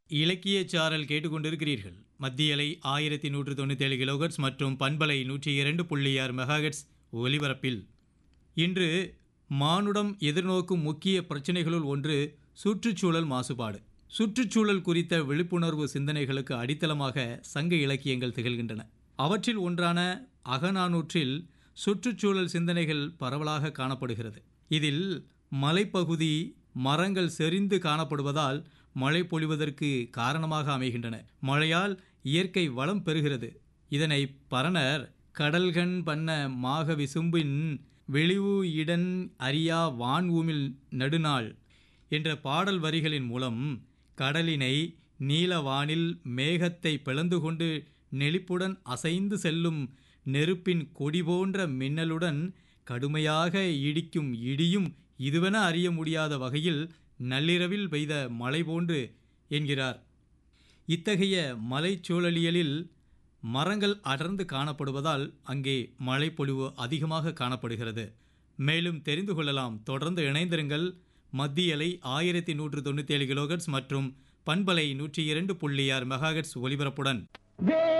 இலக்கிய சாரல் கேட்டுக்கொண்டிருக்கிறீர்கள் மத்திய அலை ஆயிரத்தி நூற்று தொண்ணூத்தேழு கிலோகட்ஸ் மற்றும் பண்பலை நூற்றி இரண்டு புள்ளி ஆறு மெகாஹெட்ஸ் ஒலிபரப்பில் இன்று மானுடம் எதிர்நோக்கும் முக்கிய பிரச்சனைகளுள் ஒன்று சுற்றுச்சூழல் மாசுபாடு சுற்றுச்சூழல் குறித்த விழிப்புணர்வு சிந்தனைகளுக்கு அடித்தளமாக சங்க இலக்கியங்கள் திகழ்கின்றன அவற்றில் ஒன்றான அகநானூற்றில் சுற்றுச்சூழல் சிந்தனைகள் பரவலாக காணப்படுகிறது இதில் மலைப்பகுதி மரங்கள் செறிந்து காணப்படுவதால் மழை பொழிவதற்கு காரணமாக அமைகின்றன மழையால் இயற்கை வளம் பெறுகிறது இதனை பரணர் கடல்கண் பண்ண மாக விசும்பின் வெளிவு இடன் அறியா வான் ஊமில் நடுநாள் என்ற பாடல் வரிகளின் மூலம் கடலினை நீலவானில் மேகத்தை பிளந்து கொண்டு நெளிப்புடன் அசைந்து செல்லும் நெருப்பின் கொடி போன்ற மின்னலுடன் கடுமையாக இடிக்கும் இடியும் இதுவென அறிய முடியாத வகையில் நள்ளிரவில் பெய்த மழை போன்று என்கிறார் இத்தகைய மலைச்சூழலியலில் மரங்கள் அடர்ந்து காணப்படுவதால் அங்கே மழைப்பொழிவு அதிகமாக காணப்படுகிறது மேலும் தெரிந்து கொள்ளலாம் தொடர்ந்து இணைந்திருங்கள் மத்திய அலை ஆயிரத்தி நூற்று தொண்ணூற்றி ஏழு கிலோகட்ஸ் மற்றும் பண்பலை நூற்றி இரண்டு புள்ளி ஆறு மெகாஹெட்ஸ் ஒலிபரப்புடன் வே